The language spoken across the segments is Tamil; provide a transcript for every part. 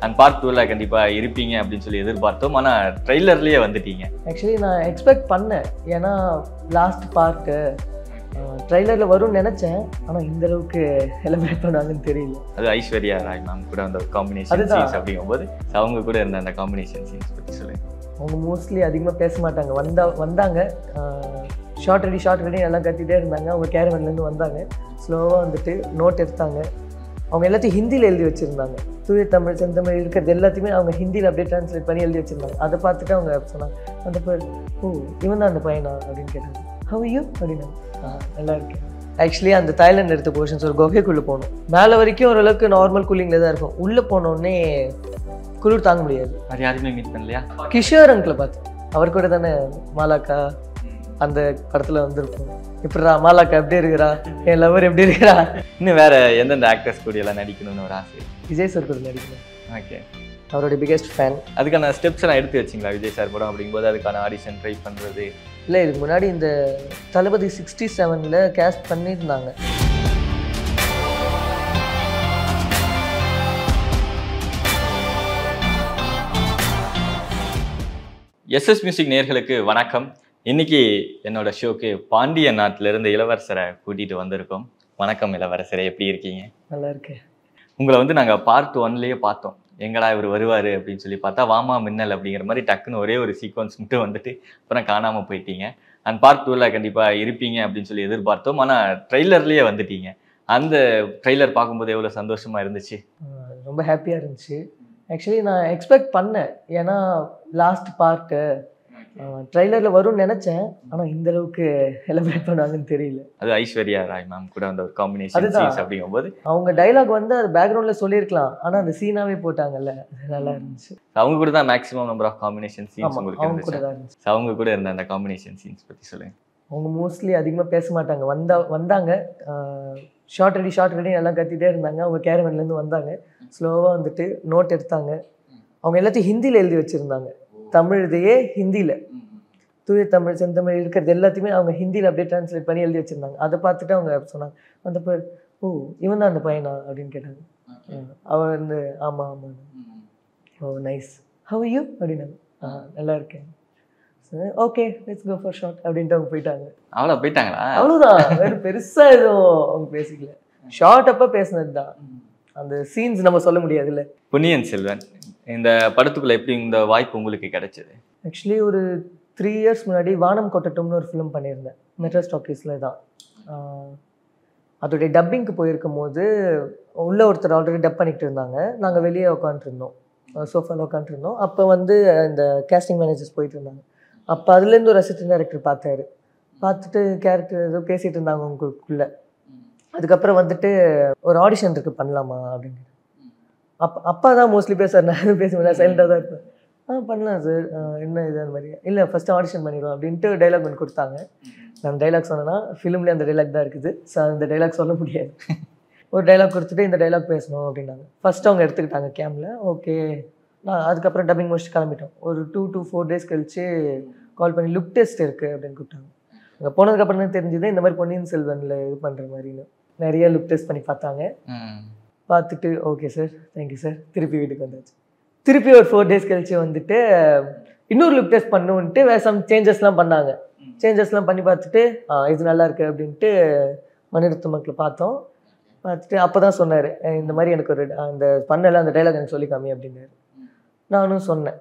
அண்ட் பார்ட் டூவில் கண்டிப்பாக இருப்பீங்க அப்படின்னு சொல்லி எதிர்பார்த்தோம் ஆனால் ட்ரெய்லர்லேயே வந்துட்டீங்க ஆக்சுவலி நான் எக்ஸ்பெக்ட் பண்ணேன் ஏன்னா லாஸ்ட் பார்ட்டு ட்ரைலரில் வரும்னு நினச்சேன் ஆனால் இந்த அளவுக்கு எலபரேட் பண்ணுவாங்கன்னு தெரியல அது ஐஸ்வர்யா ராய் மேம் கூட அந்த காம்பினேஷன் அதுதான். சீன்ஸ் அப்படிங்கும்போது so அவங்க கூட இருந்த அந்த காம்பினேஷன் சீன்ஸ் பற்றி சொல்லுங்க அவங்க மோஸ்ட்லி அதிகமாக பேச மாட்டாங்க வந்தா வந்தாங்க ஷார்ட் ரெடி ஷார்ட் ரெடி எல்லாம் கத்திட்டே இருந்தாங்க அவங்க கேரவன்லேருந்து வந்தாங்க ஸ்லோவாக வந்துட்டு நோட் எடுத்தாங்க அவங்க எல்லாத்தையும் ஹிந்தியில் எழுதி வச்சுருந்தாங்க தூய தமிழ் செந்தமிழ் இருக்கிறது எல்லாத்தையுமே அவங்க ஹிந்தியில் அப்படியே ட்ரான்ஸ்லேட் பண்ணி எழுதி வச்சுருந்தாங்க அதை பார்த்துட்டு அவங்க சொன்னாங்க அந்த பேர் ஓ இவன் தான் அந்த பையனா அப்படின்னு கேட்டாங்க ஹவ் யூ அப்படின்னா "ஆ, நல்லா இருக்கேன் ஆக்சுவலி அந்த தாய்லாந்து எடுத்த போர்ஷன்ஸ் ஒரு குகைக்குள்ளே போகணும் மேலே வரைக்கும் ஓரளவுக்கு நார்மல் கூலிங்கில் தான் இருக்கும் உள்ளே போனோடனே குளிர் தாங்க முடியாது வேறு யாருமே மீட் பண்ணலையா கிஷோர் அங்கிளை பார்த்தேன் அவர் கூட தானே மாலாக்கா அந்த படத்துல வந்திருக்கும் இப்படிடா மாலாக்கா எப்படி இருக்கிறா என் லவர் எப்படி இருக்கிறா இன்னும் வேற எந்தெந்த ஆக்டர்ஸ் கூட எல்லாம் நடிக்கணும்னு ஒரு ஆசை விஜய் சார் கூட நடிக்கணும் ஓகே அவருடைய பிகெஸ்ட் ஃபேன் அதுக்கான ஸ்டெப்ஸ் எல்லாம் எடுத்து வச்சிங்களா விஜய் சார் படம் அப்படிங்கும்போது அதுக்கான ஆடிஷன் ட்ரை பண்ணுறது இல்லை இதுக்கு முன்னாடி இந்த தளபதி சிக்ஸ்டி செவனில் கேஸ்ட் பண்ணியிருந்தாங்க எஸ்எஸ் மியூசிக் நேயர்களுக்கு வணக்கம் இன்னைக்கு என்னோட ஷோக்கு பாண்டிய நாட்டுல இருந்து இளவரசரை கூட்டிட்டு வந்திருக்கோம் வணக்கம் இளவரசரே எப்படி இருக்கீங்க நல்லா இருக்கேன் உங்களை வந்து நாங்கள் பார்ட் ஒன்லேயே பார்த்தோம் எங்கடா இவர் வருவார் அப்படின்னு சொல்லி பார்த்தா வாமா மின்னல் அப்படிங்கிற மாதிரி டக்குன்னு ஒரே ஒரு சீக்வன்ஸ் மட்டும் வந்துட்டு அப்புறம் காணாமல் போயிட்டீங்க அண்ட் பார்ட் டூவில் கண்டிப்பாக இருப்பீங்க அப்படின்னு சொல்லி எதிர்பார்த்தோம் ஆனால் ட்ரெய்லர்லேயே வந்துட்டீங்க அந்த ட்ரெய்லர் பார்க்கும்போது எவ்வளோ சந்தோஷமா இருந்துச்சு ஆஹ் ரொம்ப ஹாப்பியாக இருந்துச்சு ஆக்சுவலி நான் எக்ஸ்பெக்ட் பண்ணேன் ஏன்னா லாஸ்ட் பார்ட்டு ட்ரைலரில் வரும்னு நினச்சேன் ஆனால் இந்த அளவுக்கு எலபரேட் பண்ணுவாங்கன்னு தெரியல அது ஐஸ்வர்யா ராய் மேம் கூட அந்த ஒரு காம்பினேஷன் அதுதான். சீன்ஸ் அப்படிங்கும்போது அவங்க டைலாக் வந்து அது பேக்ரவுண்டில் சொல்லியிருக்கலாம் ஆனால் அந்த சீனாவே போட்டாங்கல்ல அது நல்லா இருந்துச்சு அவங்க கூட தான் maximum number of combination scenes ஆமா, உங்களுக்கு அவங்க கூட இருந்துச்சு தான் இருந்துச்சு So, அவங்க கூட இருந்த அந்த காம்பினேஷன் சீன்ஸ் பற்றி சொல்லுங்க அவங்க மோஸ்ட்லி அதிகமாக பேச மாட்டாங்க வந்தா வந்தாங்க ஷார்ட் ரெடி ஷார்ட் ரெடி எல்லாம் கத்திட்டே இருந்தாங்க அவங்க கேரவன்லேருந்து வந்தாங்க ஸ்லோவாக வந்துட்டு நோட் எடுத்தாங்க அவங்க எல்லாத்தையும் ஹிந்தியில் எழுதி வச்சுருந்தாங்க தமிழ் இதையே ஹிந்தியில் தூய தமிழ் செந்தமிழ் இருக்கிறது எல்லாத்தையுமே அவங்க ஹிந்தியில் அப்படியே ட்ரான்ஸ்லேட் பண்ணி எழுதி வச்சுருந்தாங்க அதை பார்த்துட்டு அவங்க சொன்னாங்க அந்த பேர் ஓ இவன் தான் அந்த பையனா அப்படின்னு கேட்டாங்க ம். அவன் வந்து ஆமாம் ஆமாம் ஓ நைஸ் ஹவ் யூ அப்படின்னாங்க ஆ நல்லா இருக்கேன் okay let's go for shot அப்படின்ட்டு அவங்க போயிட்டாங்க அவ்வளோ போயிட்டாங்களா அவ்வளோதான் வேற பெருசா எதுவும் அவங்க பேசிக்கல ஷார்ட் அப்ப பேசினது தான் அந்த சீன்ஸ் நம்ம சொல்ல முடியாதுல்ல பொன்னியின் செல்வன் இந்த படத்துக்குள்ள எப்படி இந்த வாய்ப்பு உங்களுக்கு கிடைச்சது ஆக்சுவலி ஒரு த்ரீ இயர்ஸ் முன்னாடி வானம் கொட்டட்டும்னு ஒரு ஃபிலிம் பண்ணியிருந்தேன் மெட்ரோ ஸ்டாக்கீஸில் தான் ஆஹ் அதோடைய டப்பிங்க்கு போயிருக்கும் போது உள்ள ஒருத்தர் ஆல்ரெடி டப் பண்ணிட்டு இருந்தாங்க நாங்கள் வெளியே உட்காந்துருந்தோம் சோஃபாவில் உட்காந்துருந்தோம் அப்போ வந்து இந்த கேஸ்டிங் மேனேஜர்ஸ் போயிட்டு இருந்தாங்க அப்போ அதுலேருந்து ஒரு அசிஸ்டன்ட் டேரக்டர் பார்த்தாரு பார்த்துட்டு கேரக்டர் ஏதோ பேசிகிட்டு இருந்தாங்க உங்களுக்குள்ள அதுக்கப்புறம் வந்துட்டு ஒரு ஆடிஷன் இருக்கு பண்ணலாமா அப்படின்னு அப்பா அப்பா தான் மோஸ்ட்லி பேசுவார் நான் எதுவும் பேசுவேன் சைலண்டாக தான் இருப்பேன் ஆ பண்ணலாம் சார் என்ன இது அந்த மாதிரி இல்லை ஃபஸ்ட்டு ஆடிஷன் பண்ணிடுவோம் அப்படின்ட்டு டைலாக் ஒன்று கொடுத்தாங்க நான் டைலாக் சொன்னேன்னா ஃபிலிம்லேயே அந்த டைலாக் தான் இருக்குது ஸோ அந்த டைலாக் சொல்ல முடியாது ஒரு டைலாக் கொடுத்துட்டு இந்த டைலாக் பேசணும் அப்படின்னாங்க ஃபஸ்ட்டு அவங்க எடுத்துக்கிட்டாங்க கேமில் ஓகே நான் அதுக்கப்புறம் டப்பிங் முடிச்சுட்டு கிளம்பிட்டோம் ஒரு டூ டூ ஃபோர் டேஸ் கழிச்சு கால் பண்ணி லுக் டெஸ்ட் இருக்குது அப்படின்னு கூப்பிட்டாங்க அங்கே போனதுக்கப்புறம் தான் தெரிஞ்சது இந்த மாதிரி பொன்னியின் செல்வனில் இது பண்ணுற மாதிரின்னு நிறைய லுக் டெஸ்ட் பண்ணி பார்த்தாங்க பார்த்துட்டு ஓகே சார் தேங்க்யூ சார் திருப்பி வீட்டுக்கு வந்தாச்சு திருப்பி ஒரு ஃபோர் டேஸ் கழிச்சு வந்துட்டு இன்னொரு லுக் டெஸ்ட் பண்ணுன்ட்டு வேறு சம் சேஞ்சஸ்லாம் பண்ணாங்க சேஞ்சஸ்லாம் பண்ணி பார்த்துட்டு ஆ, இது நல்லா இருக்கு அப்படின்ட்டு மணிரத்ன மக்களை பார்த்தோம் பார்த்துட்டு அப்போ தான் சொன்னார் இந்த மாதிரி எனக்கு ஒரு அந்த பண்ணல அந்த டைலாக் எனக்கு சொல்லி காமி அப்படின்னாரு நானும் சொன்னேன்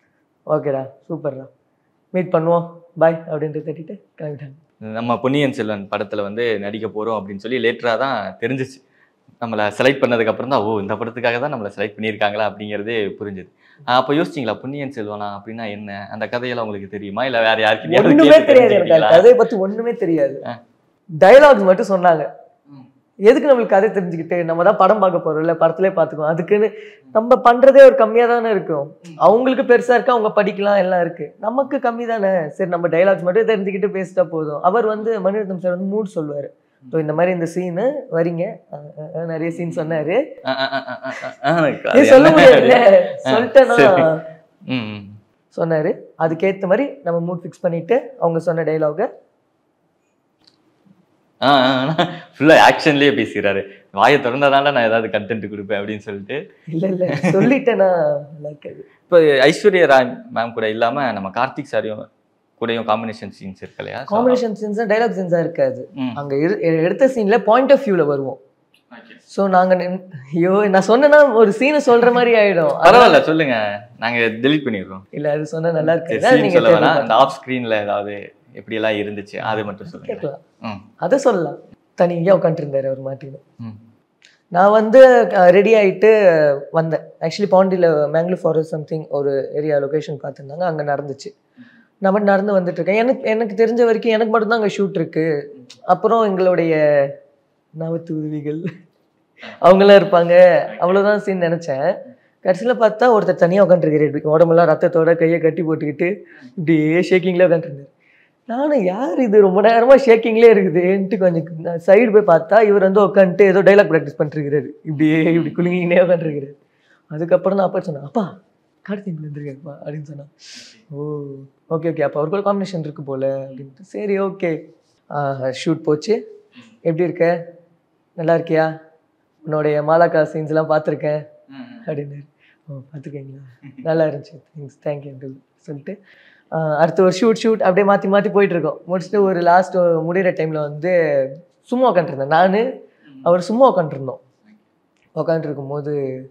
ஓகேடா சூப்பர்டா மீட் பண்ணுவோம் பாய் அப்படின்ட்டு தட்டிட்டு கிளம்பிட்டாங்க நம்ம பொன்னியின் செல்வன் படத்துல வந்து நடிக்க போறோம் அப்படின்னு சொல்லி லேட்டரா தான் தெரிஞ்சிச்சு நம்மளை செலக்ட் பண்ணதுக்கு அப்புறம் தான் ஓ இந்த படத்துக்காக தான் நம்மளை செலக்ட் பண்ணியிருக்காங்களா அப்படிங்கிறதே புரிஞ்சுது ஆஹ் அப்போ யோசிச்சிங்களா பொன்னியின் செல்வனா அப்படின்னா என்ன அந்த கதையெல்லாம் உங்களுக்கு தெரியுமா இல்ல வேற யாருக்கிட்டயாவது ஒண்ணுமே கேட்டு தெரியாது எனக்கு அந்த தெரிஞ்சுக்கிட்டீங்களா? கதையை பத்தி ஒண்ணுமே தெரியாது ஆ. டயலாக்ஸ் மட்டும் சொன்னாங்க எதுக்கு நம்மளுக்கு கதை தெரிஞ்சுக்கிட்டு நம்ம தான் படம் பார்க்க போறோம்ல படத்திலே பார்த்துக்கோ அதுக்குன்னு நம்ம பண்றதே ஒரு கம்மியா தானே இருக்கும் அவங்களுக்கு பெருசா இருக்கு அவங்க படிக்கலாம் எல்லாம் இருக்கு நமக்கு கம்மி தானே சரி நம்ம டைலாக்ஸ் மட்டும் தெரிஞ்சுக்கிட்டு பேசிட்டா போதும் அவர் வந்து மணிரத்னம் சார் வந்து மூட் சொல்லுவாரு ஸோ இந்த மாதிரி இந்த சீனு வரீங்க அஹ் அஹ் அஹ் நிறைய சீன் சொன்னாரு ஆஹ் ஆஹ் ஆஹ் ஆஹ் ஆஹ் ஆஹ் எனக்கு ஏய், அது சொல்ல என்ன? முடியாதுல்ல சொல்லிட்டேன்னா சரி. ம், ம். சொன்னாரு அதுக்கேத்த மாதிரி நம்ம மூட் ஃபிக்ஸ் பண்ணிட்டு அவங்க சொன்ன டைலாக ஃபுல்லாக ஆக்ஷன்லேயே பேசிடுறாரு வாயை திறந்தாதான்டா நான் ஏதாவது கண்டென்ட் கொடுப்பேன் அப்படின்னு சொல்லிட்டு இல்ல இல்ல சொல்லிட்டேன்னா நல்லா இருக்காது இப்போ ஐஸ்வர்யா ராய் மேம் கூட இல்லாம நம்ம கார்த்திக் சாரியும் கூடயும் காம்பினேஷன் சீன்ஸ் இருக்கு இல்லையா So, காம்பினேஷன் சீன்ஸா டைலாக் சீன்ஸா இருக்காது ம். அங்க இரு- எ- எடுத்த சீன்ல பாயிண்ட் ஆஃப் வியூல வருவோம் ஸோ நாங்க நின்- ஐயோ நான் சொன்னேன்னா ஒரு சீனை சொல்ற மாதிரி ஆயிடும் பரவாயில்ல சொல்லுங்க நாங்க delete பண்ணிடுறோம் இல்ல அது சொன்னா நல்லா சரி, இருக்கு scene நீங்க சொல்ல வேணாம் தேர்வு அந்த ஆஃப் ஸ்க்ரீன்ல ஏதாவது எப்படி எல்லாம் இருந்துச்சு அது மட்டும் சொல்லுங்க கேட்கலாம் ம் அதை சொல்லலாம் தனியாக உட்காந்துருந்தாரு அவர் மாட்டின்னு ம் நான் வந்து ரெடி ஆயிட்டு வந்தேன் ஆக்சுவலி பாண்டியில் மேங்களூர் ஃபாரஸ்ட் சம்திங் ஒரு ஏரியா லொகேஷன் பார்த்துருந்தாங்க அங்கே நடந்துச்சு நான் மட்டும் நடந்து வந்துட்டு இருக்கேன் எனக்கு எனக்கு தெரிஞ்ச வரைக்கும் எனக்கு மட்டும்தான் அங்கே ஷூட் இருக்கு அப்புறம் எங்களுடைய நவத்து உதவிகள் அவங்களாம் இருப்பாங்க அவ்வளோதான் சீன் நினச்சேன் கடைசியில் பார்த்தா ஒருத்தர் தனியாக உட்காந்துருக்காரு இப்படி உடம்பெல்லாம் ரத்தத்தோட கையை கட்டி போட்டுக்கிட்டு இப்படியே ஷேக்கிங்லேயே உட்காந்துருந்தாரு நானும் யார் இது ரொம்ப நேரமாக ஷேக்கிங்லேயே இருக்குதுன்ட்டு கொஞ்சம் சைடு போய் பார்த்தா இவர் வந்து உட்காந்துட்டு ஏதோ டைலாக் ப்ராக்டிஸ் பண்ணிருக்கிறாரு இப்படியே இப்படி குலுங்கினே உட்காந்துருக்கிறாரு அதுக்கப்புறம் நான் அப்பா சொன்னேன் அப்பா கார்த்திக் வந்துருக்காருப்பா அப்படின்னு சொன்னான் ஓ ஓகே ஓகே அப்போ அவருக்குள்ள காம்பினேஷன் இருக்கு போல அப்படின்ட்டு சரி ஓகே ஷூட் போச்சு எப்படி இருக்க நல்லா இருக்கியா உன்னுடைய மாலாக்கா சீன்ஸ்லாம் பார்த்துருக்கேன் அப்படின்னு ஓ பார்த்துருக்கீங்களா நல்லா இருந்துச்சு தேங்க்ஸ் தேங்க்யூ சொல்லிட்டு ஆஹ் அடுத்த ஒரு ஷூட் ஷூட் அப்படியே மாற்றி மாற்றி போயிட்டு இருக்கோம் முடிச்சுட்டு ஒரு லாஸ்ட் முடிகிற டைமில் வந்து சும்மா உட்காந்துருந்தேன் நான் அவர் சும்மா உட்காந்துருந்தோம் உட்காந்துருக்கும் போது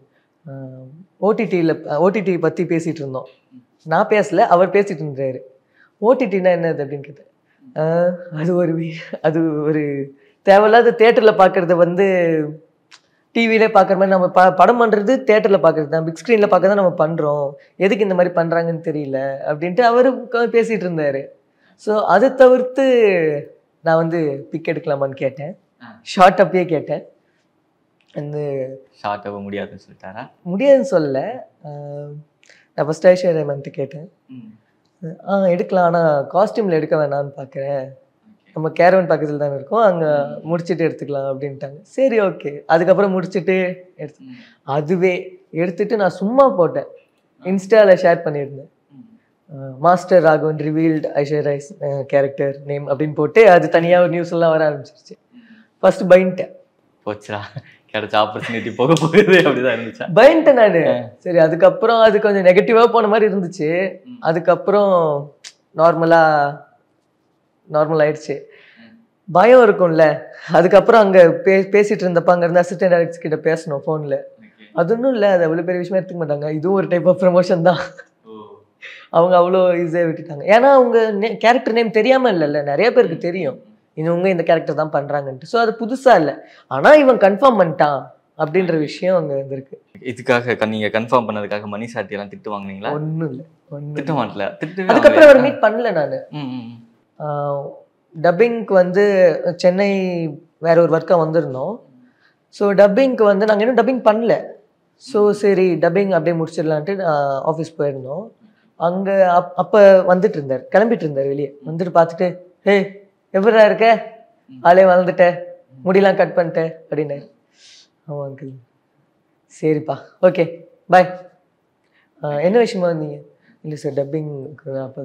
ஓடிடியில் ஓடிடி பற்றி பேசிகிட்டு இருந்தோம் நான் பேசல அவர் பேசிட்டு இருந்தாரு ஓடிடினா என்னது அப்படின்னு கேட்டேன் ஆஹ் அது ஒரு வி- அது ஒரு தேவையில்லாத தேட்டரில் பார்க்குறத வந்து டிவிலே பார்க்குற மாதிரி நம்ம ப படம் பண்ணுறது தேட்டரில் பார்க்குறது தான் பிக் ஸ்க்ரீனில் பார்க்க தான் நம்ம பண்ணுறோம் எதுக்கு இந்த மாதிரி பண்ணுறாங்கன்னு தெரியல அப்படின்ட்டு அவரு உட்கார்ந்து பேசிகிட்டு இருந்தார் ஸோ அதை தவிர்த்து நான் வந்து பிக் எடுக்கலாமான்னு கேட்டேன் ஷார்ட் அப்பயே கேட்டேன் அந்த ஷார்ட் ஆக முடியாதுன்னு சொல்லிட்டாரா முடியாதுன்னு சொல்லல ஆஹ் நான் ஃபஸ்ட் ஐஸ்வர்யா மேம்கிட்ட கேட்டேன் ஆ எடுக்கலாம் ஆனால் காஸ்டியூமில் எடுக்க வேணாம்னு பார்க்குறேன் நம்ம கேரவன் பக்கத்தில் தானே இருக்கோம் அங்கே முடிச்சுட்டு எடுத்துக்கலாம் அப்படின்ட்டாங்க சரி ஓகே அதுக்கப்புறம் முடிச்சுட்டு எடுத்து அதுவே எடுத்துட்டு நான் சும்மா போட்டேன் இன்ஸ்டாவில் ஷேர் பண்ணியிருந்தேன் master Raghavan revealed Aishwarya's character name அப்படின்னு போட்டு அது தனியாக ஒரு நியூஸ் எல்லாம் வர ஆரம்பிச்சிருச்சு ஃபர்ஸ்ட் பயன்ட்டேன் போச்சுடா கிடைச்ச ஆப்பர்ச்சுனிட்டி போக போகுது அப்படிதான் இருந்துச்சா பயன்ட்டேன் நான் சரி அதுக்கப்புறம் அது கொஞ்சம் நெகட்டிவாக போன மாதிரி இருந்துச்சு அதுக்கப்புறம் நார்மலாக நார்மல் ஆயிடுச்சு பயம் இருக்கும்ல அதுக்கப்புறம் அங்கே பே பேசிட்டு இருந்தப்ப அங்கே இருந்த அசிஸ்டன்ட் டைரக்டர்ஸ் கிட்ட பேசணும் ஃபோனில் அது ஒன்றும் இல்லை அது அவ்வளோ பெரிய விஷயமா எடுத்துக்க மாட்டாங்க இதுவும் ஒரு டைப் ஆஃப் ப்ரமோஷன் தான் அவங்க அவ்வளோ ஈஸியாக விட்டுட்டாங்க ஏன்னா அவங்க நே கேரக்டர் நேம் தெரியாமல் இல்லைல்ல நிறைய பேருக்கு தெரியும் இவங்க இந்த கேரக்டர் தான் பண்ணுறாங்கன்ட்டு ஸோ அது புதுசாக இல்லை ஆனால் இவன் கன்ஃபார்ம் பண்ணிட்டான் அப்படின்ற விஷயம் அங்கே இருந்திருக்கு இதுக்காக க- நீங்க கன்ஃபார்ம் பண்ணதுக்காக மணி சாட்டி எல்லாம் திட்டு வாங்குனீங்களா ஒன்றும் இல்லை ஒன்றும் திட்ட மாட்டல திட்டு அதுக்கப்புறம் அவர் மீட் பண்ணல நான் ம் ம், ம். டப்பிங்க்கு வந்து சென்னை வேற ஒரு ஒர்க்காக வந்திருந்தோம் ஸோ டப்பிங்க்கு வந்து நாங்கள் இன்னும் டப்பிங் பண்ணல ஸோ சரி டப்பிங் அப்படியே முடிச்சிடலான்ட்டு ஆஃபீஸ் போயிருந்தோம் அங்கே அப் அப்போ வந்துட்டு இருந்தார் கிளம்பிட்டு இருந்தார் வெளியே வந்துட்டு பார்த்துட்டு ஹே எப்படிடா இருக்க ஆளே வளர்ந்துட்ட முடியெல்லாம் கட் பண்ணிட்டேன் அப்படின்னாரு ஆமாம் அங்கிள் சரிப்பா ஓகே பாய் என்ன விஷயமா வந்தீங்க இல்லை சார் டப்பிங் அப்போ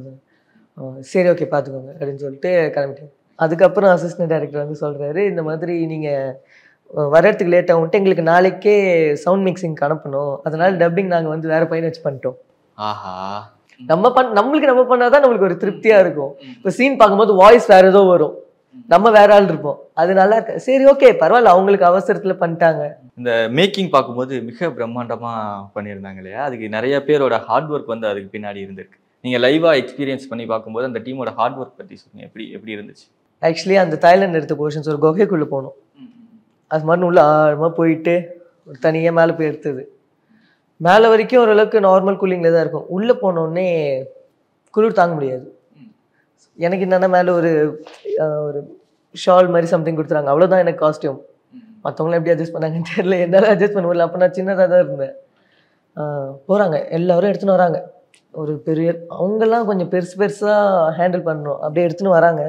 சரி ஓகே பார்த்துக்கோங்க அப்படின்னு சொல்லிட்டு கிளம்பிட்டேன் அதுக்கப்புறம் அசிஸ்டன்ட் டைரக்டர் வந்து சொல்கிறாரு இந்த மாதிரி நீங்கள் வர்றதுக்கு லேட் ஆகும்ட்டு எங்களுக்கு நாளைக்கே சவுண்ட் மிக்சிங்க்கு அனுப்பணும் அதனால டப்பிங் நாங்கள் வந்து வேறு பையன் வச்சு பண்ணிட்டோம் ஆஹா நம்ம பண் நம்மளுக்கு நம்ம பண்ணாதான் நம்மளுக்கு ஒரு திருப்தியா இருக்கும் இப்போ சீன் பார்க்கும்போது வாய்ஸ் வேற ஏதோ வரும் நம்ம வேற ஆள் இருப்போம் அது நல்லா இருக்கு சரி ஓகே பரவாயில்ல அவங்களுக்கு அவசரத்துல பண்ணிட்டாங்க இந்த மேக்கிங் பார்க்கும்போது மிக பிரம்மாண்டமா பண்ணியிருந்தாங்க இல்லையா அதுக்கு நிறைய பேரோட ஹார்ட் ஒர்க் வந்து அதுக்கு பின்னாடி இருந்திருக்கு நீங்க லைவா எக்ஸ்பீரியன்ஸ் பண்ணி பார்க்கும்போது அந்த டீமோட ஹார்ட் ஒர்க் பத்தி சொல்லுங்க எப்படி எப்படி இருந்துச்சு ஆக்சுவலி அந்த தாய்லாந்து எடுத்த போர்ஷன்ஸ் ஒரு குகைக்குள்ள போனோம் அது மாதிரி உள்ள ஆழமா போயிட்டு ஒரு தனியா மேலே போய் எடுத்தது மேலே வரைக்கும் ஓரளவுக்கு நார்மல் கூலிங்கில் தான் இருக்கும் உள்ளே போனோடனே குளிர் தாங்க முடியாது எனக்கு என்னென்னா மேலே ஒரு அஹ், ஒரு ஷால் மாதிரி சம்திங் கொடுத்துறாங்க அவ்வளோதான் எனக்கு காஸ்டியூம் மற்றவங்களாம் எப்படி அட்ஜஸ்ட் பண்ணாங்கன்னு தெரியல என்னால் அட்ஜஸ்ட் பண்ண முடியல அப்போ நான் சின்னதாக தான் இருந்தேன் போகிறாங்க எல்லாரும் எடுத்துன்னு வராங்க ஒரு பெரிய அவங்கெல்லாம் கொஞ்சம் பெருசு பெருசாக ஹேண்டில் பண்ணணும் அப்படியே எடுத்துன்னு வராங்க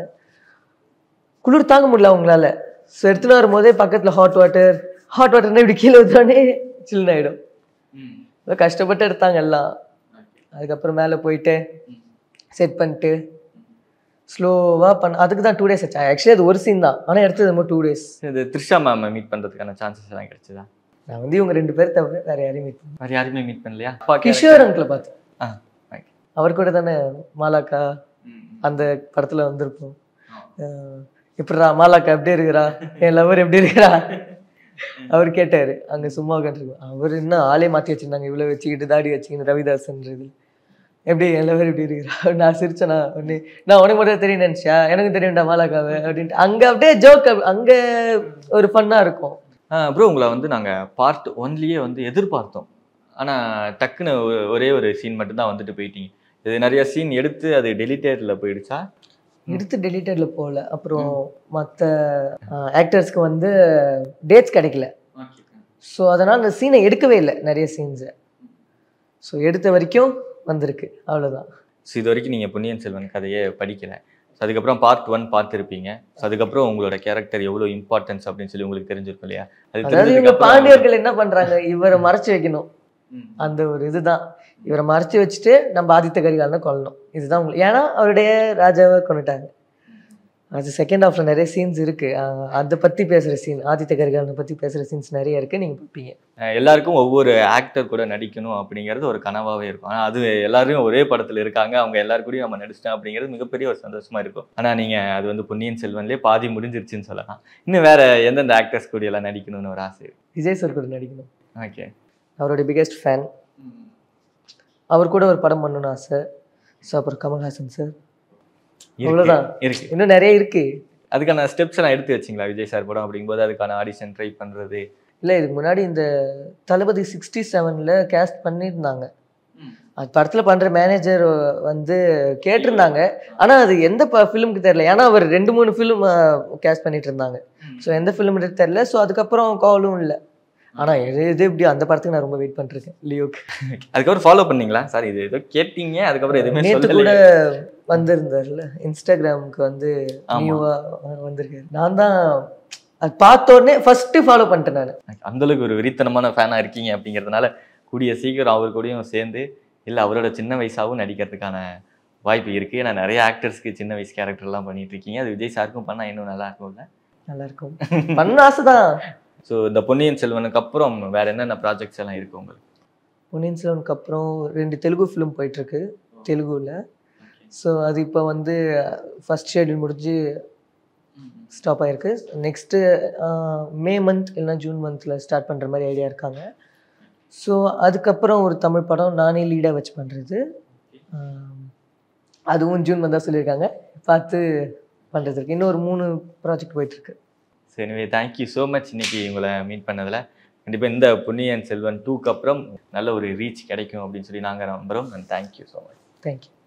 குளிர் தாங்க முடியல அவங்களால ஸோ எடுத்துன்னு வரும்போதே பக்கத்தில் ஹாட் வாட்டர் ஹாட் வாட்டர்னா இப்படி கீழே ஊற்றுவானே சில்லுன்னு ஆகிடும் ரொம்ப கஷ்டப்பட்டு எடுத்தாங்க எல்லாம் அதுக்கப்புறம் மேலே போயிட்டு செட் பண்ணிட்டு ஸ்லோவாக பண்ண அதுக்கு தான் டூ டேஸ் ஆச்சு ஆக்சுவலி அது ஒரு சீன் தான் ஆனால் எடுத்தது ரொம்ப டூ டேஸ் இது த்ரிஷா மேம் மீட் பண்றதுக்கான சான்சஸ் எல்லாம் கிடைச்சதா நான் வந்து இவங்க ரெண்டு பேர் தவிர வேற யாரையும் மீட் பண்ணேன் வேற யாருமே மீட் பண்ணலையா அப்பா கிஷோர் அங்கிளை பார்த்தேன் ஆ, okay. அவர் கூட தானே மாலாக்கா அந்த படத்துல வந்திருப்போம் அஹ் எப்படிடா மாலாக்கா எப்படி இருக்கிறா என் லவர் எப்படி இருக்கிறா அவர் கேட்டாரு அங்க சும்மா உட்காந்துருக்கோம் அவர் இன்னும் ஆளே மாத்தி வச்சிருந்தாங்க இவ்வளவு வச்சுக்கிட்டு தாடி வச்சுக்கிட்டு ரவிதாசன்றது எப்படி என் லவர் எப்படி இருக்கிறா நான் சிரிச்சேனா உடனே நான் உனக்கு மட்டும் தெரியும் நினைச்சியா எனக்கு தெரியும்டா மாலாக்காவை அப்படின்ட்டு அங்க அப்படியே ஜோக் அங்க ஒரு ஃபன்னா இருக்கும் ப்ரோ உங்களை வந்து நாங்க பார்ட் ஒன்லயே வந்து எதிர்பார்த்தோம் ஆனா டக்குன்னு ஒ- ஒரே ஒரு சீன் மட்டும் தான் வந்துட்டு போயிட்டீங்க இது நிறைய சீன் எடுத்து அது டெலிட்டேட்ல போயிடுச்சா எடுத்து டெலிட்டட்ல போகல அப்புறம் மற்ற ஆக்டர்ஸ்க்கு வந்து டேட்ஸ் கிடைக்கல ஸோ அதனால் அந்த சீனை எடுக்கவே இல்லை நிறைய சீன்ஸை ஸோ எடுத்த வரைக்கும் வந்திருக்கு அவ்வளோதான் ஸோ இது வரைக்கும் நீங்க பொன்னியின் செல்வன் கதையே படிக்கல ஸோ அதுக்கப்புறம் பார்ட் ஒன் பார்த்துருப்பீங்க ஸோ அதுக்கப்புறம் உங்களோட கேரக்டர் எவ்வளோ இம்பார்ட்டன்ஸ் அப்படின்னு சொல்லி உங்களுக்கு தெரிஞ்சிருக்கும் இல்லையா அது அதாவது இவங்க தெரிஞ்சதுக்கு அப்புறம் பாண்டியர்கள் என்ன பண்றாங்க இவரை மறைச்சு வைக்கணும் ம். அந்த ஒரு இதுதான் இவரை மறைச்சு வச்சுட்டு நம்ம ஆதித்த கரிகாலனை கொல்லணும் இதுதான் உங்களுக்கு ஏன்னா அவருடைய ராஜாவை கொண்டுட்டாங்க அது செகண்ட் ஹாஃப்ல நிறைய சீன்ஸ் இருக்கு அஹ் அதை பத்தி பேசுற சீன் ஆதித்த கரிகாலனை பத்தி பேசுற சீன்ஸ் நிறைய இருக்கு நீங்க பார்ப்பீங்க அஹ் எல்லாருக்கும் ஒவ்வொரு ஆக்டர் கூட நடிக்கணும் அப்படிங்கிறது ஒரு கனவாவே இருக்கும் ஆனா அது எல்லாரும் ஒரே படத்துல இருக்காங்க அவங்க எல்லாரு கூடயும் நம்ம நடிச்சிட்டோம் அப்படிங்கிறது மிகப்பெரிய ஒரு சந்தோஷமா இருக்கும் ஆனா நீங்க அது வந்து பொன்னியின் செல்வன்லயே பாதி முடிஞ்சிருச்சுன்னு சொல்லலாம் இன்னும் வேற எந்தெந்த ஆக்டர்ஸ் கூட எல்லாம் நடிக்கணும்னு ஒரு ஆசை விஜய் சார் கூட நடிக்கணும் ஓகே அவருடைய பிகெஸ்ட் ஃபேன் அவர் கூட ஒரு படம் பண்ணணும்னு ஆசை ஸோ அப்புறம் கமல்ஹாசன் சார் அவ்வளவுதான். இருக்கு இன்னும் நிறைய இருக்கு அதுக்கான ஸ்டெப்ஸ் எல்லாம் எடுத்து வச்சிங்களா விஜய் சார் படம் அப்படிங்கும்போது அதுக்கான ஆடிஷன் ட்ரை பண்றது இல்லை இதுக்கு முன்னாடி இந்த தளபதி சிக்ஸ்டி செவனில் கேஸ்ட் பண்ணியிருந்தாங்க அது படத்தில் பண்ணுற மேனேஜர் வந்து கேட்டிருந்தாங்க ஆனால் அது எந்த ஃபிலிமுக்கு தெரில ஏன்னா அவர் ரெண்டு மூணு ஃபிலிம் கேஸ்ட் பண்ணிட்டு இருந்தாங்க ஸோ எந்த ஃபிலிம் தெரில ஸோ அதுக்கப்புறம் காலும் இல்லை ஆனால் எது இது இப்படி அந்த படத்துக்கு நான் ரொம்ப வெயிட் பண்ணிருக்கேன் லியோக்கு அதுக்கப்புறம் ஃபாலோ பண்ணீங்களா சார் இது ஏதோ கேட்டீங்க அதுக்கப்புறம் எதுவுமே நேற்று கூட சொல்லல வந்திருந்தார்ல இன்ஸ்டாகிராமுக்கு வந்து ஆமா. நியூவாக வந்திருக்காரு நான் தான் அது பார்த்த உடனே ஃபஸ்ட்டு ஃபாலோ பண்ணிட்டேன் நான் அந்த அளவுக்கு ஒரு வெறித்தனமான ஃபேனா இருக்கீங்க அப்படிங்கிறதுனால கூடிய சீக்கிரம் அவர் கூடயும் சேர்ந்து இல்ல அவரோட சின்ன வயசாவும் நடிக்கிறதுக்கான வாய்ப்பு இருக்கு ஏன்னா நிறைய ஆக்டர்ஸ்க்கு சின்ன வயசு கேரக்டர் எல்லாம் பண்ணிட்டு இருக்கீங்க அது விஜய் சாருக்கும் பண்ணா இன்னும் நல்லா இருக்கும்ல நல்லா இருக்கும் பண்ண ஆசை தான் ஸோ இந்த பொன்னியின் செல்வனுக்கு அப்புறம் வேற என்னென்ன ப்ராஜெக்ட்ஸ் எல்லாம் இருக்கு உங்களுக்கு பொன்னியின் செல்வனுக்கு அப்புறம் ரெண்டு தெலுங்கு ஃபிலிம் போயிட்டுருக்கு தெலுங்குல ஸோ அது இப்போ வந்து ஃபர்ஸ்ட் ஷெட்யூல் முடிஞ்சு ஸ்டாப் ஆயிருக்கு நெக்ஸ்ட்டு மே மந்த் இல்லைன்னா ஜூன் மந்தில் ஸ்டார்ட் பண்ணுற மாதிரி ஐடியா இருக்காங்க ஸோ அதுக்கப்புறம் ஒரு தமிழ் படம் நானே லீடாக வச்சு பண்ணுறது அதுவும் ஜூன் மந்தாக சொல்லியிருக்காங்க பார்த்து பண்ணுறதுக்கு இன்னும் ஒரு மூணு ப்ராஜெக்ட் போயிட்டுருக்கு ஸோ எனவே தேங்க்யூ ஸோ மச் இன்னைக்கு உங்களை மீட் பண்ணதுல கண்டிப்பா இந்த பொன்னியின் செல்வன் டூக்கு அப்புறம் நல்ல ஒரு ரீச் கிடைக்கும் அப்படின்னு சொல்லி நாங்க நம்புறோம் and thank you so much thank you